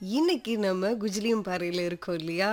இன்னைக்கு நம்ம குஜிலியம் பாறையில இருக்கோம் இல்லையா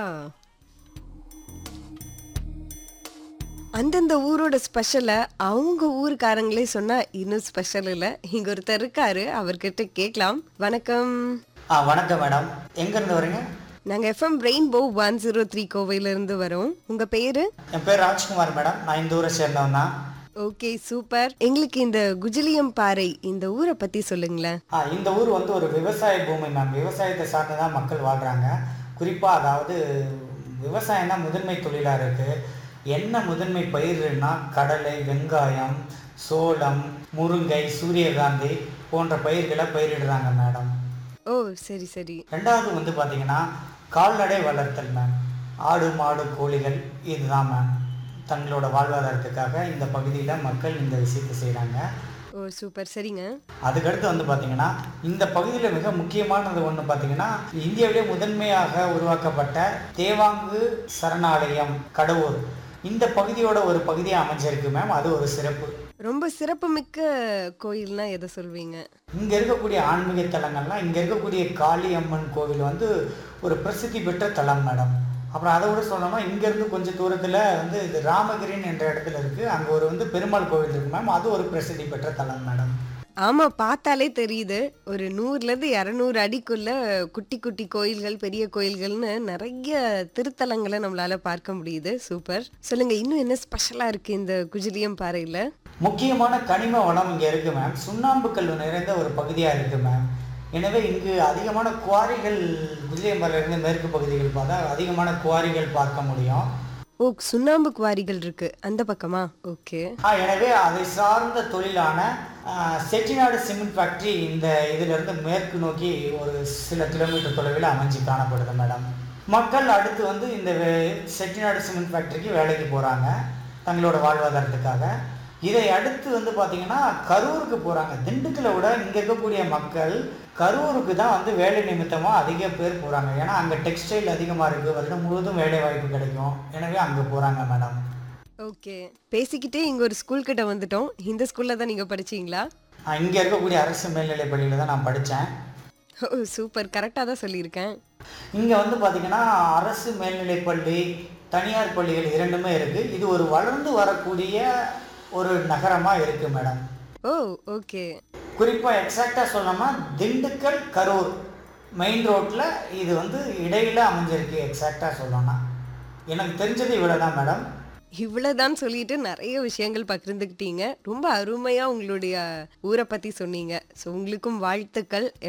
அந்தந்த ஊரோட ஸ்பெஷலை அவங்க ஊருக்காரங்களே சொன்னா இன்னும் ஸ்பெஷல் இல்லை இங்க ஒருத்தர் இருக்காரு அவர்கிட்ட கேட்கலாம் வணக்கம் ஆ வணக்கம் மேடம் எங்கேருந்து வரீங்க நாங்க FM rainbow one zero three கோவையில இருந்து வரோம் உங்க பேரு என் பேர் ராஜ்குமார் மேடம் நான் இந்த ஊரை சேர்ந்தவன் தான் ஓகே சூப்பர் எங்களுக்கு இந்த குஜிலியம் பாறை இந்த ஊரை பத்தி சொல்லுங்களேன் ஆ இந்த ஊர் வந்து ஒரு விவசாய பூமி மேம் விவசாயத்தை சார்ந்து தான் மக்கள் வாழ்கிறாங்க குறிப்பாக அதாவது விவசாயம் தான் முதன்மை தொழிலாக இருக்குது என்ன முதன்மை பயிர்னா கடலை வெங்காயம் சோளம் முருங்கை சூரியகாந்தி போன்ற பயிர்களை பயிரிடுறாங்க மேடம் ஓ சரி சரி ரெண்டாவது வந்து பார்த்தீங்கன்னா கால்நடை வளர்த்தல் மேம் ஆடு மாடு கோழிகள் இதுதான் மேம் தங்களோட வாழ்வாதாரத்துக்காக இந்த பகுதியில் மக்கள் இந்த விஷயத்தை செய்கிறாங்க ஓ சூப்பர் சரிங்க அதுக்கடுத்து வந்து பார்த்தீங்கன்னா இந்த பகுதியில் மிக முக்கியமானது ஒன்று பார்த்தீங்கன்னா இந்தியாவிலே முதன்மையாக உருவாக்கப்பட்ட தேவாங்கு சரணாலயம் கடவுர் இந்த பகுதியோட ஒரு பகுதியாக அமைஞ்சிருக்கு மேம் அது ஒரு சிறப்பு ரொம்ப சிறப்புமிக்க கோயில்னா எதை சொல்வீங்க இங்கே இருக்கக்கூடிய ஆன்மீக தலங்கள்லாம் இங்கே இருக்கக்கூடிய காளி அம்மன் கோவில் வந்து ஒரு பிரசித்தி பெற்ற தலம் மேடம் அப்புறம் அதை விட சொல்லணும்னா இங்கேருந்து கொஞ்சம் தூரத்தில் வந்து இது ராமகிரின் என்ற இடத்துல இருக்குது அங்கே ஒரு வந்து பெருமாள் கோவில் இருக்கு மேம் அது ஒரு பிரசித்தி பெற்ற தலம் மேடம் ஆமா பார்த்தாலே தெரியுது ஒரு நூறுல இருந்து இரநூறு அடிக்குள்ள குட்டி குட்டி கோயில்கள் பெரிய கோயில்கள்னு நிறைய திருத்தலங்களை நம்மளால பார்க்க முடியுது சூப்பர் சொல்லுங்க இன்னும் என்ன ஸ்பெஷலா இருக்கு இந்த குஜிலியம் பாறையில முக்கியமான கனிம வளம் இங்கே இருக்குது மேம் சுண்ணாம்பு கல் நிறைந்த ஒரு பகுதியாக இருக்குது மேம் எனவே இங்கு அதிகமான குவாரிகள் குஜிலியம்பரிலிருந்து மேற்கு பகுதிகள் பார்த்தா அதிகமான குவாரிகள் பார்க்க முடியும் ஓ சுண்ணாம்பு குவாரிகள் இருக்கு அந்த பக்கமா ஓகே ஆ, எனவே அதை சார்ந்த தொழிலான ஆ, செட்டிநாடு சிமெண்ட் ஃபேக்ட்ரி இந்த இதிலிருந்து மேற்கு நோக்கி ஒரு சில கிலோமீட்டர் தொலைவில் அமைஞ்சு காணப்படுது மேடம் மக்கள் அடுத்து வந்து இந்த வே- செட்டிநாடு சிமெண்ட் ஃபேக்ட்ரிக்கு வேலைக்கு போகிறாங்க தங்களோட வாழ்வாதாரத்துக்காக இதை அடுத்து வந்து பார்த்தீங்கன்னா கரூருக்கு போகிறாங்க திண்டுக்கலை விட இங்கே இருக்கக்கூடிய மக்கள் கரூருக்கு தான் வந்து வேலை நிமித்தமாக அதிக பேர் போகிறாங்க ஏன்னா அங்கே டெக்ஸ்டைல் அதிகமாக இருக்குது வருடம் முழுவதும் வேலை வாய்ப்பு கிடைக்கும் எனவே அங்கே போகிறாங்க மேடம் ஓகே பேசிக்கிட்டே இங்க ஒரு ஸ்கூல் கிட்ட வந்துட்டோம் இந்த ஸ்கூல்ல தான் நீங்க படிச்சீங்களா இங்கே இருக்கக்கூடிய அரசு மேல்நிலைப் பள்ளியில் தான் நான் படித்தேன் ஓ சூப்பர் கரெக்டா தான் சொல்லியிருக்கேன் இங்கே வந்து பார்த்திங்கன்னா அரசு மேல்நிலைப் பள்ளி தனியார் பள்ளிகள் இரண்டுமே இருக்குது இது ஒரு வளர்ந்து வரக்கூடிய ஒரு நகரமாக இருக்குது மேடம் ஓ ஓகே குறிப்பாக எக்ஸாக்டாக சொல்லணும்னா திண்டுக்கல் கரூர் மெயின் ரோட்டில் இது வந்து இடையில அமைஞ்சிருக்கு எக்ஸாக்டாக சொல்லணும்னா எனக்கு தெரிஞ்சது இவ்வளோ தான் மேடம் இவ்வளவுதான் சொல்லிட்டு நிறைய விஷயங்கள் பகிர்ந்துக்கிட்டீங்க ரொம்ப அருமையா உங்களுடைய ஊரை பத்தி சொன்னீங்க ஸோ உங்களுக்கும் வாழ்த்துக்கள்